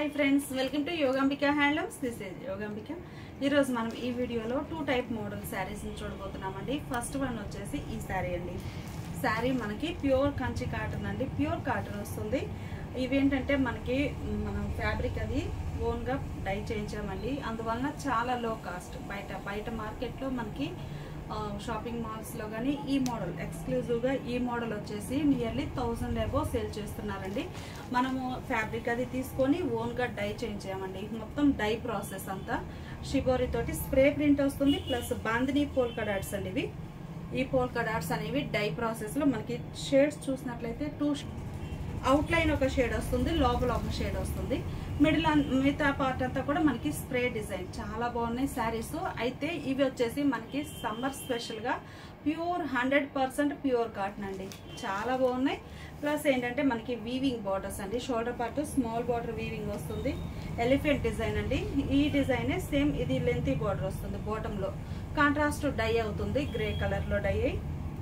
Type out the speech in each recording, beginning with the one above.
hi friends welcome to Yogambika handlooms this is Yogambika ఈరోజు మనం ఈ వీడియోలో టూ టైప్ మోడల్ శారీస్ని చూడబోతున్నామండి ఫస్ట్ వన్ వచ్చేసి ఈ శారీ అండి శారీ మనకి ప్యూర్ కంచి కాటన్ అండి ప్యూర్ కాటన్ వస్తుంది ఇవేంటంటే మనకి మనం ఫ్యాబ్రిక్ అది ఓన్గా డై చేయించామండి అందువలన చాలా లో కాస్ట్ బయట బయట మార్కెట్లో మనకి ఆ, షాపింగ్ మాల్స్లో కానీ ఈ మోడల్ ఎక్స్క్లూజివ్గా ఈ మోడల్ వచ్చేసి నియర్లీ థౌజండ్ ఎబో సేల్ చేస్తున్నారండి మనము ఫ్యాబ్రిక్ అది తీసుకొని ఓన్గా డై చేయించామండి మొత్తం డై ప్రాసెస్ అంతా షిబోరి తోటి స్ప్రే ప్రింట్ వస్తుంది ప్లస్ బాందిని పోల్కా డాట్స్ అండి ఇవి ఈ పోల్కా డాట్స్ అనేవి డై ప్రాసెస్లో మనకి షేడ్స్ చూసినట్లయితే టూ అవుట్ లైన్ ఒక షేడ్ వస్తుంది లోపల ఒక షేడ్ వస్తుంది మిడిల్ మిగతా పార్ట్ అంతా కూడా మనకి స్ప్రే డిజైన్ చాలా బాగున్నాయి శారీస్ అయితే ఇవి వచ్చేసి మనకి సమ్మర్ స్పెషల్గా pure hundred percent pure cotton అండి చాలా బాగున్నాయి ప్లస్ ఏంటంటే మనకి వీవింగ్ బార్డర్స్ అండి shoulder part small border weaving వస్తుంది ఎలిఫెంట్ డిజైన్ అండి ఈ డిజైన్ సేమ్ ఇది లెంతీ బార్డర్ వస్తుంది బాటంలో కాంట్రాస్ట్ డై అవుతుంది గ్రే కలర్లో డై అయి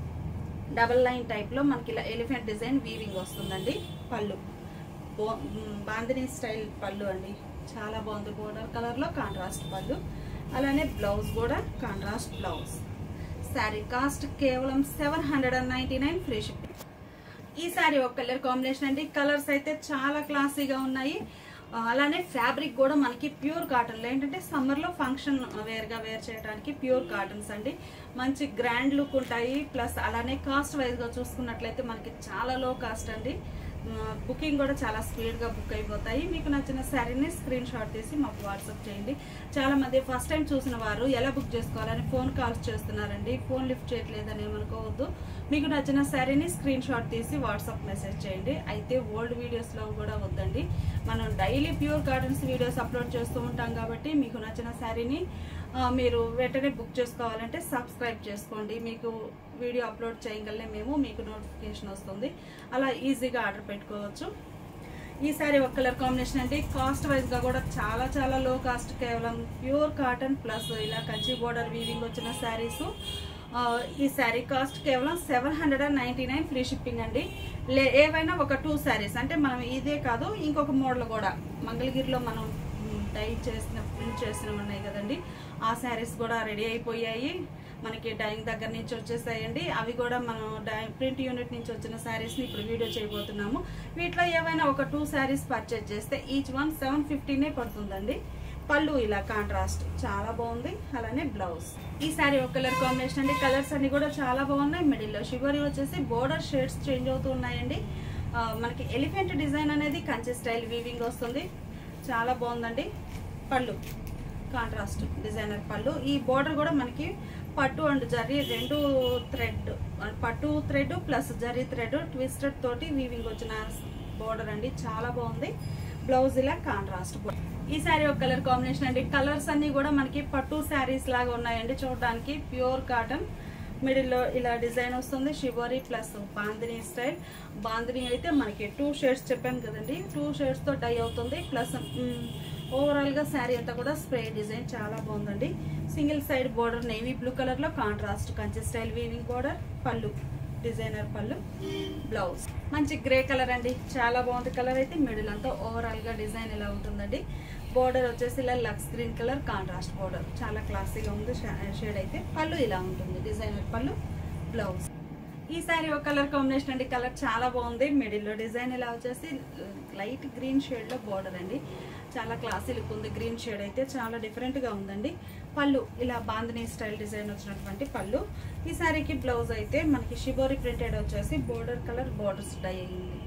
డబల్ లైన్ టైప్లో మనకి ఇలా ఎలిఫెంట్ డిజైన్ వీవింగ్ వస్తుందండి పళ్ళు బో- మ్, బాందిని స్టైల్ పళ్ళు అండి చాలా బాగుంది బోర్డర్ కలర్లో కాంట్రాస్ట్ పళ్ళు అలానే బ్లౌజ్ కూడా కాంట్రాస్ట్ బ్లౌజ్ శారీ కాస్ట్ కేవలం seven hundred and ninety nine free shipping ఈ శారీ ఒక కలర్ కాంబినేషన్ అండి కలర్స్ అయితే చాలా క్లాసీగా ఉన్నాయి ఆ, అలానే ఫ్యాబ్రిక్ కూడా మనకి ప్యూర్ కాటన్లో ఏంటంటే సమ్మర్లో ఫంక్షన్ వేర్గా వేర్ చేయడానికి ప్యూర్ కాటన్స్ అండి మంచి గ్రాండ్ లుక్ ఉంటాయి ప్లస్ అలానే కాస్ట్ వైజ్గా చూసుకున్నట్లయితే మనకి చాలా లో కాస్ట్ అండి బుకింగ్ కూడా చాలా స్పీడ్గా బుక్ అయిపోతాయి మీకు నచ్చిన శారీని స్క్రీన్ షాట్ తీసి మాకు వాట్సాప్ చేయండి చాలా మంది ఫస్ట్ టైం చూసిన వారు ఎలా బుక్ చేసుకోవాలని ఫోన్ కాల్స్ చేస్తున్నారండి ఫోన్ లిఫ్ట్ చేయట్లేదని ఏమనుకోవద్దు మీకు నచ్చిన శారీని స్క్రీన్ షాట్ తీసి వాట్సాప్ మెసేజ్ చేయండి అయితే ఓల్డ్ వీడియోస్లో కూడా వద్దండి మనం daily pure cottons videos upload చేస్తూ ఉంటాం కాబట్టి మీకు నచ్చిన శారీని ఆ, మీరు వెంటనే బుక్ చేసుకోవాలంటే సబ్స్క్రైబ్ చేసుకోండి మీకు వీడియో అప్లోడ్ చేయగలనే మేము మీకు నోటిఫికేషన్ వస్తుంది అలా ఈజీగా ఆర్డర్ పెట్టుకోవచ్చు ఈ సారీ ఒక కలర్ కాంబినేషన్ అండి కాస్ట్ వైజ్ గా కూడా చాలా చాలా లో కాస్ట్ కేవలం ప్యూర్ కాటన్ ప్లస్ ఇలా కంచి బోర్డర్ వీవింగ్ వచ్చిన శారీస్ ఈ శారీ కాస్ట్ కేవలం seven hundred and ninety nine free shipping అండి లే ఏవైనా ఒక టూ శారీస్ అంటే మనం ఇదే కాదు ఇంకొక మోడల్ కూడా మంగళగిరిలో మనం డై చేసిన ప్రింట్ చేసినవి ఉన్నాయి కదండి ఆ శారీస్ కూడా రెడీ అయిపోయాయి మనకి డైయింగ్ దగ్గర నుంచి వచ్చేసాయండి అవి కూడా మనం డై ప్రింట్ యూనిట్ నుంచి వచ్చిన శారీస్ని ఇప్పుడు వీడియో చేయబోతున్నాము వీటిలో ఏవైనా ఒక టూ శారీస్ పర్చేజ్ చేస్తే ఈచ్ వన్ సెవెన్ ఫిఫ్టీనే పడుతుందండి పళ్ళు ఇలా కాంట్రాస్ట్ చాలా బాగుంది అలానే బ్లౌజ్ ఈ శారీ ఒక కలర్ కాంబినేషన్ అండి కలర్స్ అన్ని కూడా చాలా బాగున్నాయి మిడిల్లో షివరీ వచ్చేసి బోర్డర్ షేడ్స్ చేంజ్ అవుతూ ఉన్నాయండి ఆ, మనకి ఎలిఫెంట్ డిజైన్ అనేది కంచి స్టైల్ వీవింగ్ వస్తుంది చాలా బాగుందండి పళ్ళు కాంట్రాస్ట్ డిజైనర్ పళ్ళు ఈ బోర్డర్ కూడా మనకి పట్టు అండ్ జరీ రెండు థ్రెడ్ పట్టు thread plus zari thread twisted తోటి వీవింగ్ వచ్చిన బోర్డర్ అండి చాలా బాగుంది బ్లౌజ్ ఇలా కాంట్రాస్ట్ ఈ శారీ ఒక కలర్ కాంబినేషన్ అండి కలర్స్ అన్ని కూడా మనకి పట్టు శారీస్ లాగా ఉన్నాయండి చూడడానికి ప్యూర్ కాటన్ మిడిల్లో ఇలా డిజైన్ వస్తుంది shibori plus bandhani style bandhani అయితే మనకి టూ షేడ్స్ చెప్పాను కదండి టూ షేడ్స్తో డై అవుతుంది ప్లస్ ఓవరాల్గా శారీ అంతా కూడా స్ప్రే డిజైన్ చాలా బాగుందండి single side border navy blue కలర్లో contrast Kanchi style weaving border పళ్ళు డిజైనర్ పళ్ళు బ్లౌజ్ మంచి గ్రే కలర్ అండి చాలా బాగుంది కలర్ అయితే మిడిల్ అంతా ఓవరాల్గా డిజైన్ ఇలా ఉంటుందండి బోర్డర్ వచ్చేసి ఇలా లక్స్ గ్రీన్ కలర్ కాంట్రాస్ట్ బోర్డర్ చాలా క్లాసీగా ఉంది షేడ్ అయితే పళ్ళు ఇలా ఉంటుంది డిజైనర్ పళ్ళు బ్లౌజ్ ఈ సారీ ఒక కలర్ కాంబినేషన్ అండి కలర్ చాలా బాగుంది మిడిల్లో డిజైన్ ఇలా వచ్చేసి లైట్ గ్రీన్ షేడ్లో బోర్డర్ అండి చాలా క్లాసీ లుక్ ఉంది గ్రీన్ షేడ్ అయితే చాలా డిఫరెంట్గా ఉందండి పళ్ళు ఇలా బాందిని స్టైల్ డిజైన్ వచ్చినటువంటి పళ్ళు ఈ సారీకి బ్లౌజ్ అయితే మనకి షిబోరి ప్రింటెడ్ వచ్చేసి బోర్డర్ కలర్ బోర్డర్స్ డై అయ్యింది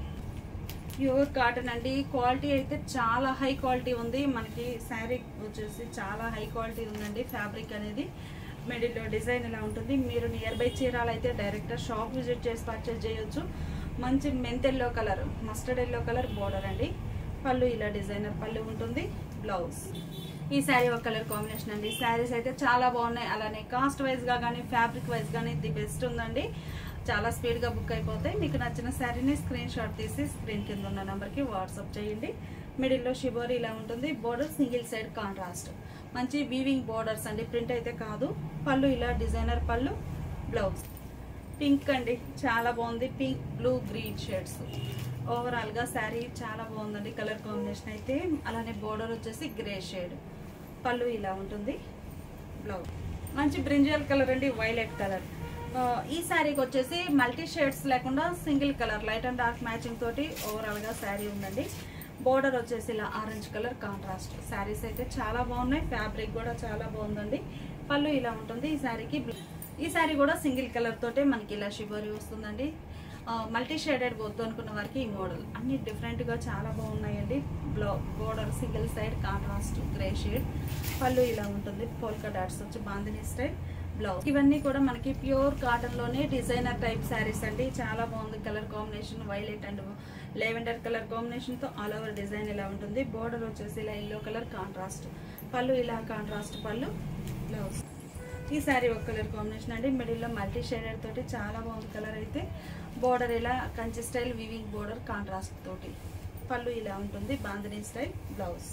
ప్యూర్ కాటన్ అండి క్వాలిటీ అయితే చాలా హై క్వాలిటీ ఉంది మనకి శారీ వచ్చేసి చాలా హై క్వాలిటీ ఉందండి ఫ్యాబ్రిక్ అనేది మిడిల్లో డిజైన్ ఇలా ఉంటుంది మీరు నియర్ బై చీరాలు అయితే డైరెక్ట్ షాప్ విజిట్ చేసి పర్చేజ్ చేయొచ్చు మంచి మెంత్ yellow colour mustard yellow colour border అండి పళ్ళు ఇలా డిజైనర్ పళ్ళు ఉంటుంది బ్లౌజ్ ఈ శారీ ఒక కలర్ కాంబినేషన్ అండి శారీస్ అయితే చాలా బాగున్నాయి అలానే కాస్ట్ వైజ్గా కానీ ఫ్యాబ్రిక్ వైజ్ కానీ ది బెస్ట్ ఉందండి చాలా స్పీడ్గా బుక్ అయిపోతాయి మీకు నచ్చిన శారీని స్క్రీన్ షాట్ తీసి స్క్రీన్ కింద ఉన్న నెంబర్కి వాట్సాప్ చేయండి మిడిల్లో షిబోరి ఇలా ఉంటుంది బోర్డర్ సింగిల్ సైడ్ కాంట్రాస్ట్ మంచి వీవింగ్ బోర్డర్స్ అండి ప్రింట్ అయితే కాదు పళ్ళు ఇలా డిజైనర్ పళ్ళు బ్లౌజ్ పింక్ అండి చాలా బాగుంది పింక్ బ్లూ గ్రీన్ షేడ్స్ ఓవరాల్గా శారీ చాలా బాగుందండి కలర్ కాంబినేషన్ అయితే అలానే బోర్డర్ వచ్చేసి గ్రే షేడ్ పళ్ళు ఇలా ఉంటుంది బ్లౌజ్ మంచి బ్రింజల్ కలర్ అండి వైలెట్ కలర్ ఆ, ఈ శారీకి వచ్చేసి మల్టీ షేడ్స్ లేకుండా single colour light and dark matching తోటి ఓవరాల్గా శారీ ఉందండి బోర్డర్ వచ్చేసి ఇలా ఆరెంజ్ కలర్ కాంట్రాస్ట్ శారీస్ అయితే చాలా బాగున్నాయి ఫ్యాబ్రిక్ కూడా చాలా బాగుందండి పళ్ళు ఇలా ఉంటుంది ఈ శారీకి బ్ల- ఈ శారీ కూడా సింగిల్ కలర్ తోటే మనకి ఇలా షిబోరి వస్తుందండి మల్టీ షేడెడ్ వద్దు అనుకున్న వారికి ఈ మోడల్ అన్ని డిఫరెంట్ గా చాలా బాగున్నాయండి బ్లౌ border single side contrast grey shade పళ్ళు ఇలా ఉంటుంది పోల్కా డాట్స్ వచ్చి బాందిని స్టైల్ బ్లౌజ్ ఇవన్నీ కూడా మనకి ప్యూర్ కాటన్ లోనే డిజైనర్ టైప్ శారీస్ అండి చాలా బాగుంది colour combination violet and lavender colour combination తో ఆల్ ఓవర్ డిజైన్ ఇలా ఉంటుంది బోర్డర్ వచ్చేసి ఇలా ఎల్లో కలర్ కాంట్రాస్ట్ పళ్ళు ఇలా కాంట్రాస్ట్ పళ్ళు బ్లౌజ్ ఈ శారీ ఒక కలర్ కాంబినేషన్ అండి మిడిల్లో మల్టీ షేడెడ్ తోటి చాలా బాగుంది కలర్ అయితే బోర్డర్ ఇలా Kanchi style weaving border contrast తోటి పళ్ళు ఇలా ఉంటుంది బాంధనీ స్టైల్ బ్లౌజ్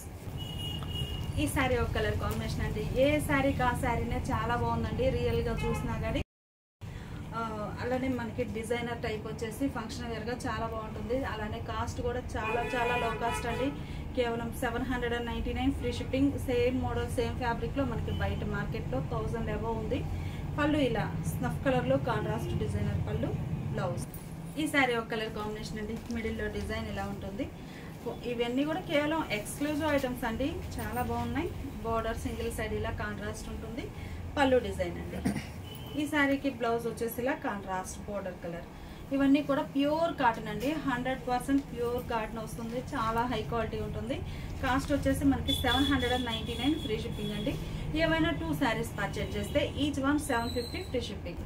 ఈ శారీ ఒక కలర్ కాంబినేషన్ అండి ఏ శారీకి ఆ శారీనే చాలా బాగుందండి రియల్ గా చూసినా కానీ ఆ, అలానే మనకి డిజైనర్ టైప్ వచ్చేసి ఫంక్షన్ వేర్ గా చాలా బాగుంటుంది అలానే కాస్ట్ కూడా చాలా చాలా లో కాస్ట్ అండి కేవలం seven hundred and ninety nine free shipping same model same fabric లో మనకి బయట మార్కెట్ లో థౌసండ్ ఎబో ఉంది పళ్ళు ఇలా స్నఫ్ కలర్ లో కాంట్రాస్ట్ డిజైనర్ పళ్ళు బ్లౌజ్ ఈ శారీ ఒక కలర్ కాంబినేషన్ అండి మిడిల్ లో డిజైన్ ఇలా ఉంటుంది ఇవన్నీ కూడా కేవలం ఎక్స్క్లూజివ్ ఐటమ్స్ అండి చాలా బాగున్నాయి బోర్డర్ సింగిల్ సైడ్ ఇలా కాంట్రాస్ట్ ఉంటుంది పళ్ళు డిజైన్ అండి ఈ శారీకి బ్లౌజ్ వచ్చేసి ఇలా కాంట్రాస్ట్ బోర్డర్ కలర్ ఇవన్నీ కూడా ప్యూర్ కాటన్ అండి హండ్రెడ్ పర్సెంట్ ప్యూర్ కాటన్ వస్తుంది చాలా హై క్వాలిటీ ఉంటుంది కాస్ట్ వచ్చేసి మనకి seven hundred and ninety nine free shipping అండి ఏమైనా టూ శారీస్ పర్చేజ్ చేస్తే each one seven fifty free shipping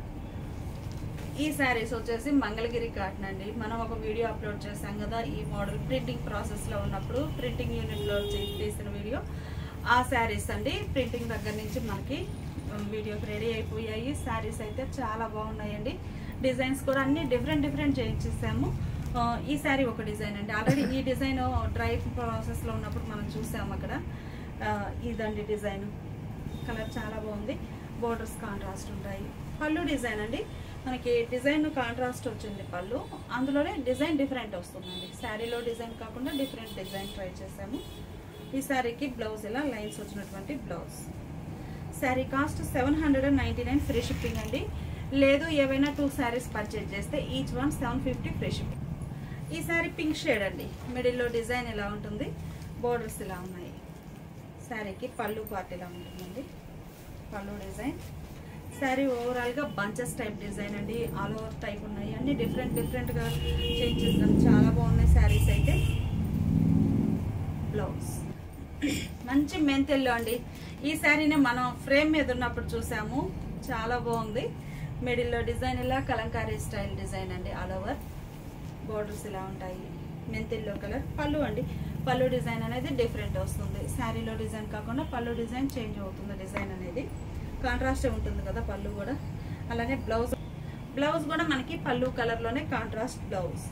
ఈ శారీస్ వచ్చేసి మంగళగిరి కాటన్ అండి మనం ఒక వీడియో అప్లోడ్ చేసాం కదా ఈ మోడల్ ప్రింటింగ్ ప్రాసెస్ లో ఉన్నప్పుడు ప్రింటింగ్ యూనిట్ లో చే- తీసిన వీడియో ఆ శారీస్ అండి ప్రింటింగ్ దగ్గర నుంచి మనకి వీడియోకి రెడీ అయిపోయాయి శారీస్ అయితే చాలా బాగున్నాయండి డిజైన్స్ కూడా అన్ని డిఫరెంట్ డిఫరెంట్ చేయించేసాము ఆ, ఈ శారీ ఒక డిజైన్ అండి ఆల్రెడీ ఈ డిజైన్ డ్రై ప్రాసెస్ లో ఉన్నప్పుడు మనం చూసాము అక్కడ ఆ, ఇదండి డిజైన్ కలర్ చాలా బాగుంది బోర్డర్స్ కాంట్రాస్ట్ ఉంటాయి పళ్ళు డిజైన్ అండి మనకి డిజైన్ కాంట్రాస్ట్ వచ్చింది పళ్ళు అందులోనే డిజైన్ డిఫరెంట్ వస్తుందండి శారీలో డిజైన్ కాకుండా డిఫరెంట్ డిజైన్ ట్రై చేసాము ఈ శారీకి బ్లౌజ్ ఇలా లైన్స్ వచ్చినటువంటి blouse sari cost seven hundred and ninety nine free shipping అండి లేదు ఏవైనా టూ శారీస్ పర్చేజ్ చేస్తే each one seven fifty free shipping ఈ శారీ పింక్ షేడ్ అండి మిడిల్లో డిజైన్ ఇలా ఉంటుంది బోర్డర్స్ ఇలా ఉన్నాయి శారీకి పళ్ళు పార్ట్ ఇలా ఉంటుందండి పళ్ళు డిజైన్ శారీ ఓవరాల్గా బంచెస్ టైప్ డిజైన్ అండి ఆల్ ఓవర్ టైప్ ఉన్నాయి అన్ని డిఫరెంట్ డిఫరెంట్గా చేంజ్ చేస్తాం చాలా బాగున్నాయి శారీస్ అయితే బ్లౌజ్ మంచి మెంతెల్లో అండి ఈ శారీని మనం ఫ్రేమ్ మీద ఉన్నప్పుడు చూసాము చాలా బాగుంది మిడిల్లో డిజైన్ ఇలా కలంకారీ స్టైల్ డిజైన్ అండి ఆల్ ఓవర్ బోర్డర్స్ ఇలా ఉంటాయి మెంతిల్లో కలర్ పళ్ళు అండి పళ్ళు డిజైన్ అనేది డిఫరెంట్ వస్తుంది శారీలో డిజైన్ కాకుండా పళ్ళు డిజైన్ చేంజ్ అవుతుంది డిజైన్ అనేది కాంట్రాస్ట్ ఉంటుంది కదా పళ్ళు కూడా అలానే బ్లౌజ్ బ్లౌజ్ కూడా మనకి పళ్ళు కలర్లోనే కాంట్రాస్ట్ బ్లౌజ్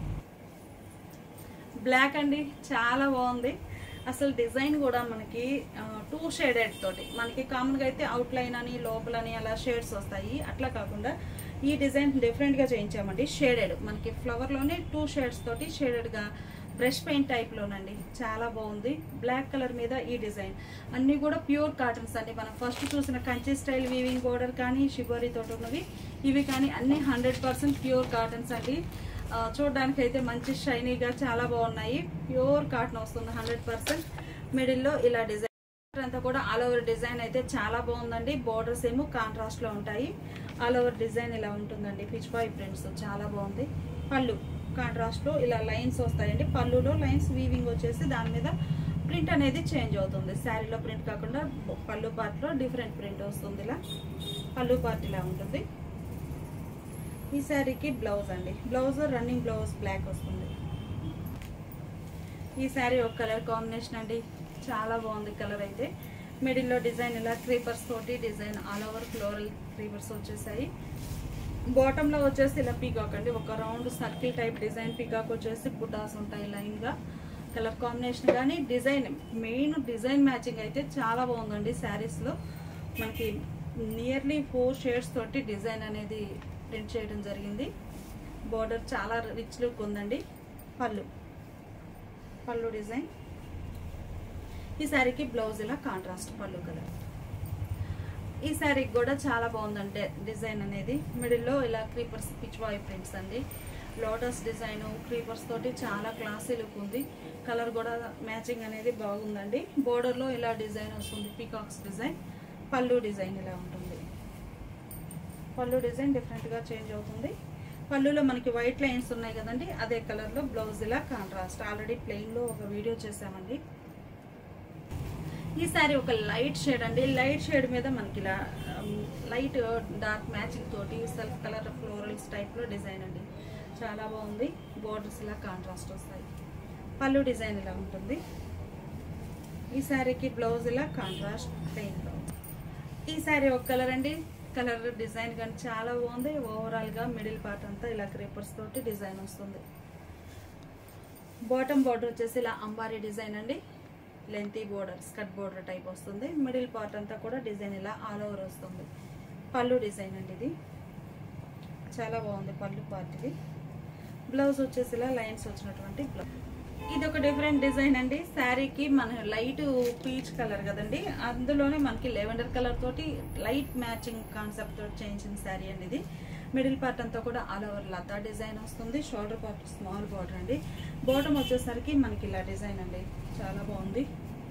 బ్లాక్ అండి చాలా బాగుంది అసలు డిజైన్ కూడా మనకి టూ షేడెడ్ తోటి మనకి కామన్గా అయితే అవుట్ లైన్ అని లోపలని అలా షేడ్స్ వస్తాయి అట్లా కాకుండా ఈ డిజైన్ డిఫరెంట్గా చేయించామండి షేడెడ్ మనకి ఫ్లవర్లోనే టూ షేడ్స్ తోటి షేడెడ్గా బ్రష్ పెయింట్ టైప్లోనండి చాలా బాగుంది బ్లాక్ కలర్ మీద ఈ డిజైన్ అన్నీ కూడా ప్యూర్ కాటన్స్ అండి మనం ఫస్ట్ చూసిన కంచి స్టైల్ వీవింగ్ బోర్డర్ కానీ షిబోరీ తోటి ఉన్నవి ఇవి కానీ అన్ని హండ్రెడ్ పర్సెంట్ ప్యూర్ కాటన్స్ అండి ఆ, చూడడానికి అయితే మంచి షైనీగా చాలా బాగున్నాయి ప్యూర్ కాటన్ వస్తుంది హండ్రెడ్ పర్సెంట్ మిడిల్లో ఇలా డిజైన్ అంతా కూడా ఆల్ ఓవర్ డిజైన్ అయితే చాలా బాగుందండి బోర్డర్స్ ఏమో కాంట్రాస్ట్ లో ఉంటాయి ఆల్ ఓవర్ డిజైన్ ఇలా ఉంటుందండి పిచ్ బాయ్ ప్రింట్స్ చాలా బాగుంది పళ్ళు కాంట్రాస్ట్ లో ఇలా లైన్స్ వస్తాయండి పళ్ళులో లైన్స్ వీవింగ్ వచ్చేసి దాని మీద ప్రింట్ అనేది చేంజ్ అవుతుంది శారీలో ప్రింట్ కాకుండా పళ్ళు పార్ట్ లో డిఫరెంట్ ప్రింట్ వస్తుంది ఇలా పళ్ళు పార్ట్ ఇలా ఉంటుంది ఈ శారీకి బ్లౌజ్ అండి బ్లౌజ్ రన్నింగ్ బ్లౌజ్ బ్లాక్ వస్తుంది ఈ శారీ ఒక కలర్ కాంబినేషన్ అండి చాలా బాగుంది కలర్ అయితే మిడిల్లో డిజైన్ ఇలా క్రీపర్స్ తోటి design all over floral creepers వచ్చేసాయి బాటమ్ లో వచ్చేసి ఇలా పీకాక్ అండి ఒక round circle type design peacock వచ్చేసి బుటాస్ ఉంటాయి లైన్ గా కలర్ కాంబినేషన్ కానీ డిజైన్ మెయిన్ డిజైన్ మ్యాచింగ్ అయితే చాలా బాగుందండి శారీస్ లో మనకి నియర్లీ ఫోర్ షేడ్స్ తోటి డిజైన్ అనేది ప్రింట్ చేయడం జరిగింది బోర్డర్ చాలా రిచ్ లుక్ ఉందండి పళ్ళు పళ్ళు డిజైన్ ఈ శారీకి బ్లౌజ్ ఇలా కాంట్రాస్ట్ పళ్ళు కలర్ ఈ శారీకి కూడా చాలా బాగుందంటే డిజైన్ అనేది మిడిల్లో ఇలా క్రీపర్స్ పిచ్ వాయి ప్రింట్స్ అండి లోటస్ డిజైన్ క్రీపర్స్ తోటి చాలా క్లాసీ లుక్ ఉంది కలర్ కూడా మ్యాచింగ్ అనేది బాగుందండి బోర్డర్లో ఇలా డిజైన్ వస్తుంది పీకాక్స్ డిజైన్ పళ్ళు డిజైన్ ఇలా ఉంటుంది పళ్ళు డిజైన్ డిఫరెంట్గా చేంజ్ అవుతుంది పళ్ళులో మనకి వైట్ లైన్స్ ఉన్నాయి కదండి అదే కలర్లో బ్లౌజ్ ఇలా కాంట్రాస్ట్ ఆల్రెడీ ప్లెయిన్లో ఒక వీడియో చేసామండి ఈ సారీ ఒక లైట్ షేడ్ అండి లైట్ షేడ్ మీద మనకి ఇలా లైట్ డార్క్ మ్యాచింగ్ తోటి సెల్ఫ్ కలర్ ఫ్లోరల్స్ టైప్లో డిజైన్ అండి చాలా బాగుంది బోర్డర్స్ ఇలా కాంట్రాస్ట్ వస్తాయి పళ్ళు డిజైన్ ఇలా ఉంటుంది ఈ శారీకి బ్లౌజ్ ఇలా కాంట్రాస్ట్ ప్లెయిన్ బ్లౌజ్ ఈ శారీ ఒక కలర్ అండి కలర్ డిజైన్ కానీ చాలా బాగుంది ఓవరాల్గా మిడిల్ పార్ట్ అంతా ఇలా క్రేపర్స్ తోటి డిజైన్ వస్తుంది బాటమ్ బార్డర్ వచ్చేసి ఇలా అంబారీ డిజైన్ అండి lengthy border skirt border type వస్తుంది మిడిల్ పార్ట్ అంతా కూడా డిజైన్ ఇలా ఆల్ ఓవర్ వస్తుంది పళ్ళు డిజైన్ అండి ఇది చాలా బాగుంది పళ్ళు పార్ట్ ఇది బ్లౌజ్ వచ్చేసి ఇలా లైన్స్ వచ్చినటువంటి బ్లౌజ్ ఇది ఒక డిఫరెంట్ డిజైన్ అండి శారీకి మన లైట్ పీచ్ కలర్ కదండి అందులోనే మనకి లెవెండర్ కలర్ తోటి లైట్ మ్యాచింగ్ కాన్సెప్ట్ తోటి చేయించిన శారీ అండి ఇది మిడిల్ పార్ట్ అంతా కూడా ఆల్ ఓవర్ లతా డిజైన్ వస్తుంది షోల్డర్ పార్ట్ స్మాల్ బార్డర్ అండి బాటమ్ వచ్చేసరికి మనకి ఇలా డిజైన్ అండి చాలా బాగుంది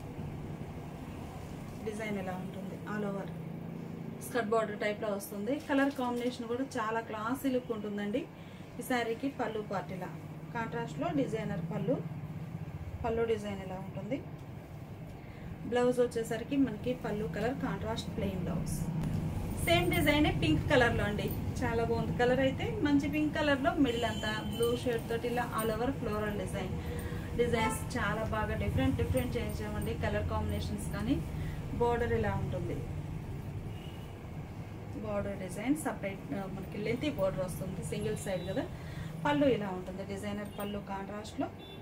డిజైన్ ఎలా ఉంటుంది ఆల్ ఓవర్ స్కర్ట్ బార్డర్ టైప్లో వస్తుంది కలర్ కాంబినేషన్ కూడా చాలా క్లాసీ లుక్ ఉంటుందండి ఈ శారీకి పళ్ళు పార్ట్ ఇలా కాంట్రాస్ట్లో డిజైనర్ పళ్ళు పళ్ళు డిజైన్ ఎలా ఉంటుంది బ్లౌజ్ వచ్చేసరికి మనకి పళ్ళు colour contrast plain blouse same design pink కలర్లో అండి చాలా బాగుంది కలర్ అయితే మంచి పింక్ కలర్లో మిడిల్ అంతా బ్లూ షేడ్ తోటి ఇలా all over floral design designs చాలా బాగా డిఫరెంట్ డిఫరెంట్ చేయించామండి కలర్ కాంబినేషన్స్ కానీ బార్డర్ ఇలా ఉంటుంది బార్డర్ డిజైన్ సపరేట్ మనకి లెంతీ బార్డర్ వస్తుంది సింగిల్ సైడ్ కదా పళ్ళు ఇలా ఉంటుంది డిజైనర్ పళ్ళు కాంట్రాస్ట్లో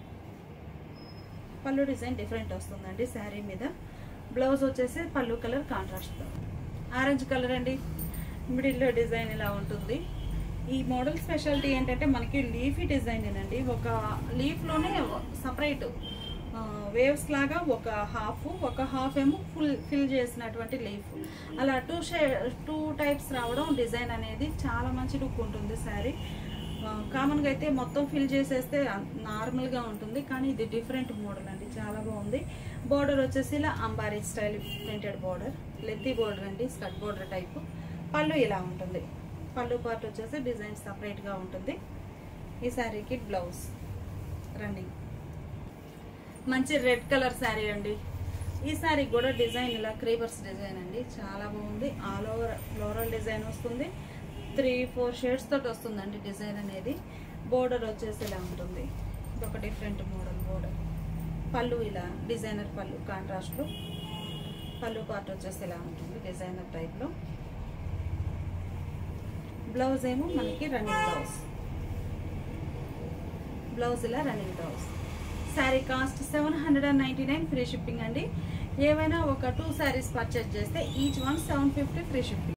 పళ్ళు డిజైన్ డిఫరెంట్ వస్తుందండి శారీ మీద బ్లౌజ్ వచ్చేసి పళ్ళు కలర్ కాంట్రాస్ట్లో ఆరెంజ్ కలర్ అండి మిడిల్లో డిజైన్ ఇలా ఉంటుంది ఈ మోడల్ స్పెషాలిటీ ఏంటంటే మనకి లీఫీ డిజైన్ అండి ఒక లీఫ్లోనే సపరేట్ వేవ్స్ లాగా ఒక హాఫ్ ఒక హాఫ్ ఏమో ఫుల్ ఫిల్ చేసినటువంటి లీఫ్ అలా టూ షే టూ టైప్స్ రావడం డిజైన్ అనేది చాలా మంచి లుక్ ఉంటుంది శారీ కామన్గా అయితే మొత్తం ఫిల్ చేసేస్తే నార్మల్గా ఉంటుంది కానీ ఇది డిఫరెంట్ మోడల్ అండి చాలా బాగుంది బార్డర్ వచ్చేసి ఇలా అంబారీ style printed border lengthy border అండి స్కట్ బార్డర్ టైపు పళ్ళు ఇలా ఉంటుంది పళ్ళు పార్ట్ వచ్చేసి డిజైన్ సపరేట్గా ఉంటుంది ఈ శారీకి బ్లౌజ్ రన్నింగ్ మంచి రెడ్ కలర్ శారీ అండి ఈ శారీ కూడా డిజైన్ ఇలా క్రీపర్స్ డిజైన్ అండి చాలా బాగుంది ఆల్ ఓవర్ ఫ్లోరల్ డిజైన్ వస్తుంది త్రీ ఫోర్ షేడ్స్ తోటి వస్తుందండి డిజైన్ అనేది బోర్డర్ వచ్చేసి ఇలా ఉంటుంది ఇది ఒక డిఫరెంట్ మోడల్ బోర్డర్ పళ్ళు ఇలా డిజైనర్ పళ్ళు కాంట్రాస్ట్లో పళ్ళు పార్ట్ వచ్చేసి ఇలా ఉంటుంది డిజైనర్ టైప్లో బ్లౌజ్ ఏమో మనకి రన్నింగ్ బ్లౌజ్ బ్లౌజ్ ఇలా running blouse sari cost seven hundred and ninety nine free shipping అండి ఏవైనా ఒక టూ శారీస్ పర్చేస్ చేస్తే each one seven fifty free shipping